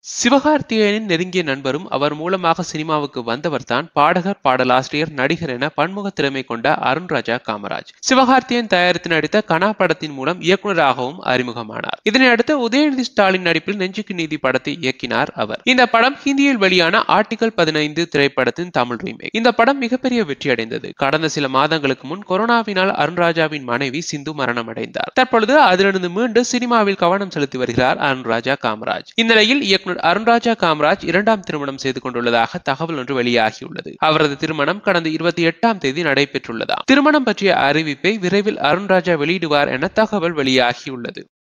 சிவகார்த்திகேயனின் நெருங்கிய நண்பரும் அவர் மூலமாக சினிமாவுக்கு வந்தவர்தான் பாடகர் பாடலாசிரியர் நடிகர் என பன்முக திறமை கொண்ட அருண்ராஜா காமராஜ் சிவகார்த்தியன் தயாரித்து நடித்த கனா படத்தின் மூலம் இயக்குநராகவும் அறிமுகமானார் இதனை அடுத்து உதயநிதி ஸ்டாலின் நடிப்பில் நெஞ்சுக்கு நீதி படத்தை இயக்கினார் அவர் இந்த படம் ஹிந்தியில் வெளியான ஆர்டிகல் பதினைந்து திரைப்படத்தின் தமிழ் ரீமேக் இந்த படம் மிகப்பெரிய வெற்றி அடைந்தது கடந்த சில மாதங்களுக்கு முன் கொரோனாவினால் அருண்ராஜாவின் மனைவி சிந்து மரணம் அடைந்தார் தற்பொழுது அதிலிருந்து மீண்டு சினிமாவில் கவனம் செலுத்தி வருகிறார் அருண்ராஜா காமராஜ் இந்நிலையில் இயக்குனர் அருண்ராஜா காமராஜ் இரண்டாம் திருமணம் செய்து கொண்டுள்ளதாக தகவல் ஒன்று வெளியாகியுள்ளது அவரது திருமணம் கடந்த இருபத்தி எட்டாம் தேதி நடைபெற்றுள்ளதாம் திருமணம் பற்றிய அறிவிப்பை விரைவில் அருண்ராஜா வெளியிடுவார் என தகவல் வெளியாகியுள்ளது